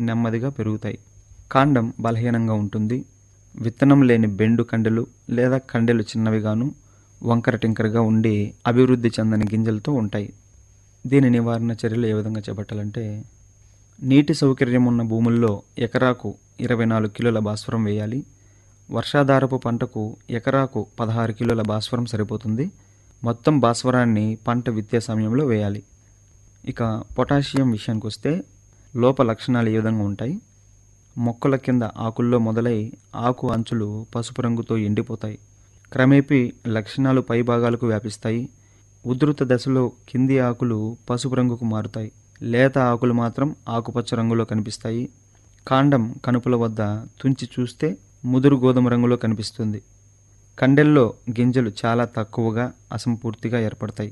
నెమ్మదిగా పెరుగుతాయి కాండం బలహీనంగా ఉంటుంది విత్తనం లేని బెండు కండెలు లేదా కండెలు చిన్నవిగాను వంకర టింకరగా ఉండి అభివృద్ధి చెందని గింజలతో ఉంటాయి దీని నివారణ చర్యలు ఏ విధంగా చేపట్టాలంటే నీటి సౌకర్యం ఉన్న భూముల్లో ఎకరాకు ఇరవై నాలుగు కిలోల భాస్వరం వేయాలి వర్షాధారపు పంటకు ఎకరాకు పదహారు కిలోల భాస్వరం సరిపోతుంది మొత్తం భాస్వరాన్ని పంట విత్తే సమయంలో వేయాలి ఇక పొటాషియం విషయానికి వస్తే లోప లక్షణాలు ఏ విధంగా ఉంటాయి మొక్కల కింద ఆకుల్లో మొదలై ఆకు అంచులు పసుపు రంగుతో ఎండిపోతాయి క్రమేపీ లక్షణాలు పై భాగాలకు వ్యాపిస్తాయి ఉధృత దశలో కింది ఆకులు పసుపు రంగుకు మారుతాయి లేత ఆకులు మాత్రం ఆకుపచ్చ రంగులో కనిపిస్తాయి కాండం కనుపుల వద్ద తుంచి చూస్తే ముదురు గోధుమ రంగులో కనిపిస్తుంది కండెల్లో గింజలు చాలా తక్కువగా అసంపూర్తిగా ఏర్పడతాయి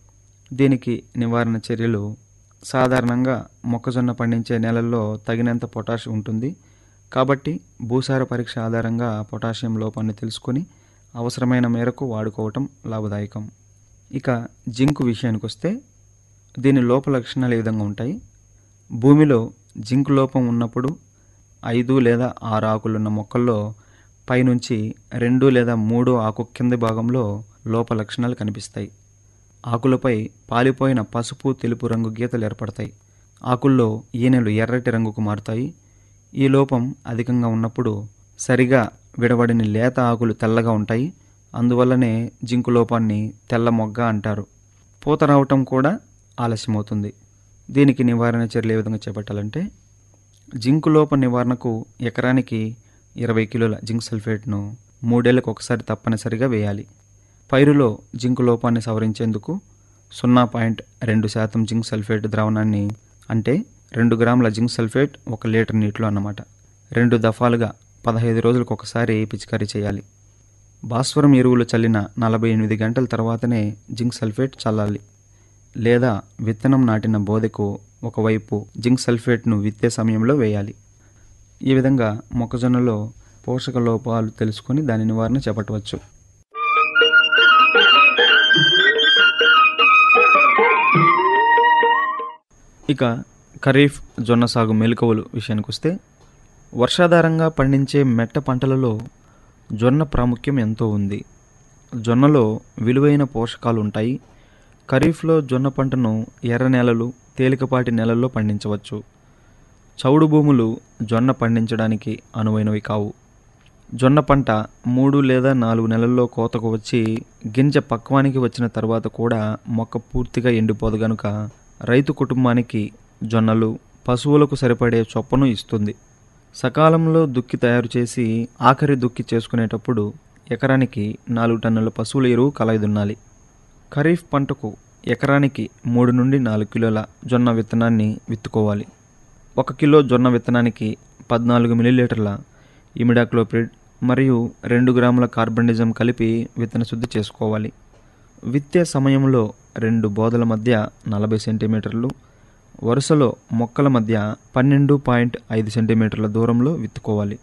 దీనికి నివారణ చర్యలు సాధారణంగా మొక్కజొన్న పండించే నేలల్లో తగినంత పొటాష్ ఉంటుంది కాబట్టి భూసార పరీక్ష ఆధారంగా పొటాషియం లోపాన్ని తెలుసుకొని అవసరమైన మేరకు వాడుకోవటం లాభదాయకం ఇక జింక్ విషయానికి వస్తే దీని లోప లక్షణాలు ఏ విధంగా ఉంటాయి భూమిలో జింక్ లోపం ఉన్నప్పుడు ఐదు లేదా ఆరు ఆకులున్న మొక్కల్లో పైనుంచి రెండు లేదా మూడు ఆకు కింది భాగంలో లోప లక్షణాలు కనిపిస్తాయి ఆకులపై పాలిపోయిన పసుపు తెలుపు రంగు గీతలు ఏర్పడతాయి ఆకుల్లో ఈనెలు ఎర్రటి రంగుకు మారుతాయి ఈ లోపం అధికంగా ఉన్నప్పుడు సరిగా విడబడిన లేత ఆకులు తెల్లగా ఉంటాయి అందువల్లనే జింకు లోపాన్ని తెల్ల మొగ్గ అంటారు పూత రావటం కూడా ఆలస్యమవుతుంది దీనికి నివారణ చర్యలు ఏ విధంగా చేపట్టాలంటే జింకు లోప నివారణకు ఎకరానికి ఇరవై కిలోల జింక్ సల్ఫేట్ను మూడేళ్లకు ఒకసారి తప్పనిసరిగా వేయాలి పైరులో జింకు లోపాన్ని సవరించేందుకు సున్నా పాయింట్ రెండు శాతం జింక్ సల్ఫేట్ ద్రావణాన్ని అంటే రెండు గ్రాముల జింక్ సల్ఫేట్ ఒక లీటర్ నీటిలో అన్నమాట రెండు దఫాలుగా పదహైదు రోజులకు ఒకసారి పిచికారీ చేయాలి భాస్వరం ఎరువులు చల్లిన నలభై ఎనిమిది గంటల తర్వాతనే జింక్ సల్ఫేట్ చల్లాలి లేదా విత్తనం నాటిన బోదెకు ఒకవైపు జింక్ సల్ఫేట్ను విత్తే సమయంలో వేయాలి ఈ విధంగా మొక్కజొన్నలో పోషక లోపాలు తెలుసుకొని దాని నివారణ చేపట్టవచ్చు ఇక ఖరీఫ్ జొన్న సాగు మెలకువలు విషయానికి వస్తే వర్షాధారంగా పండించే మెట్ట పంటలలో జొన్న ప్రాముఖ్యం ఎంతో ఉంది జొన్నలో విలువైన పోషకాలు ఉంటాయి ఖరీఫ్లో జొన్న పంటను ఎర్ర నేలలు తేలికపాటి నేలల్లో పండించవచ్చు చౌడు భూములు జొన్న పండించడానికి అనువైనవి కావు జొన్న పంట మూడు లేదా నాలుగు నెలల్లో కోతకు వచ్చి గింజ పక్వానికి వచ్చిన తర్వాత కూడా మొక్క పూర్తిగా ఎండిపోదు గనుక రైతు కుటుంబానికి జొన్నలు పశువులకు సరిపడే చొప్పను ఇస్తుంది సకాలంలో దుక్కి తయారు చేసి ఆఖరి దుక్కి చేసుకునేటప్పుడు ఎకరానికి నాలుగు టన్నుల పశువుల ఎరువు కలయిదున్నాలి ఖరీఫ్ పంటకు ఎకరానికి మూడు నుండి నాలుగు కిలోల జొన్న విత్తనాన్ని విత్తుకోవాలి ఒక కిలో జొన్న విత్తనానికి పద్నాలుగు మిల్లీలీటర్ల ఇమిడాక్లోప్రిడ్ మరియు రెండు గ్రాముల కార్బనిజం కలిపి విత్తన శుద్ధి చేసుకోవాలి విత్తే సమయంలో రెండు బోదల మధ్య నలభై సెంటీమీటర్లు వరుసలో మొక్కల మధ్య పన్నెండు పాయింట్ ఐదు సెంటీమీటర్ల దూరంలో విత్తుకోవాలి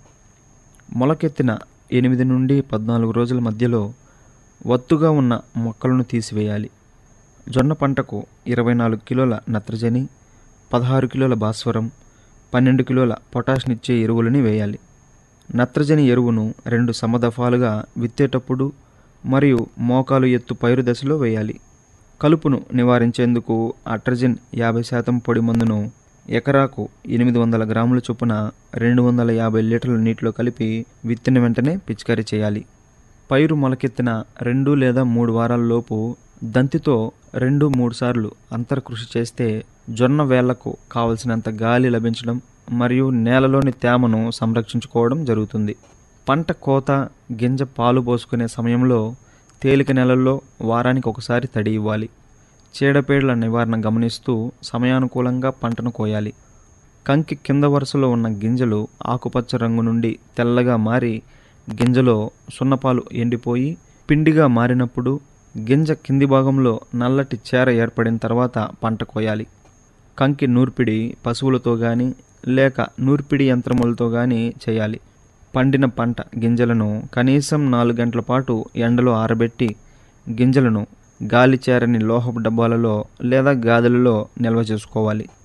మొలకెత్తిన ఎనిమిది నుండి పద్నాలుగు రోజుల మధ్యలో వత్తుగా ఉన్న మొక్కలను తీసివేయాలి జొన్న పంటకు ఇరవై నాలుగు కిలోల నత్రజని పదహారు కిలోల భాస్వరం పన్నెండు కిలోల పొటాష్నిచ్చే ఎరువులని వేయాలి నత్రజని ఎరువును రెండు సమదఫాలుగా విత్తేటప్పుడు మరియు మోకాలు ఎత్తు పైరు దశలో వేయాలి కలుపును నివారించేందుకు అట్రజిన్ యాభై శాతం పొడి మందును ఎకరాకు ఎనిమిది వందల గ్రాముల చొప్పున రెండు వందల యాభై లీటర్ల నీటిలో కలిపి విత్తిన వెంటనే పిచికారీ చేయాలి పైరు మొలకెత్తిన రెండు లేదా మూడు వారాలలోపు దంతితో రెండు మూడు సార్లు అంతర్కృషి చేస్తే జొన్న వేళ్లకు కావలసినంత గాలి లభించడం మరియు నేలలోని తేమను సంరక్షించుకోవడం జరుగుతుంది పంట కోత గింజ పాలు పోసుకునే సమయంలో తేలిక నెలల్లో వారానికి ఒకసారి తడి ఇవ్వాలి చీడపీడల నివారణ గమనిస్తూ సమయానుకూలంగా పంటను కోయాలి కంకి కింద వరుసలో ఉన్న గింజలు ఆకుపచ్చ రంగు నుండి తెల్లగా మారి గింజలో సున్నపాలు ఎండిపోయి పిండిగా మారినప్పుడు గింజ కింది భాగంలో నల్లటి చేర ఏర్పడిన తర్వాత పంట కోయాలి కంకి నూర్పిడి పశువులతో కానీ లేక నూర్పిడి యంత్రములతో కానీ చేయాలి పండిన పంట గింజలను కనీసం నాలుగు గంటల పాటు ఎండలో ఆరబెట్టి గింజలను గాలి చేరని లోహపు డబ్బాలలో లేదా గాదులలో నిల్వ చేసుకోవాలి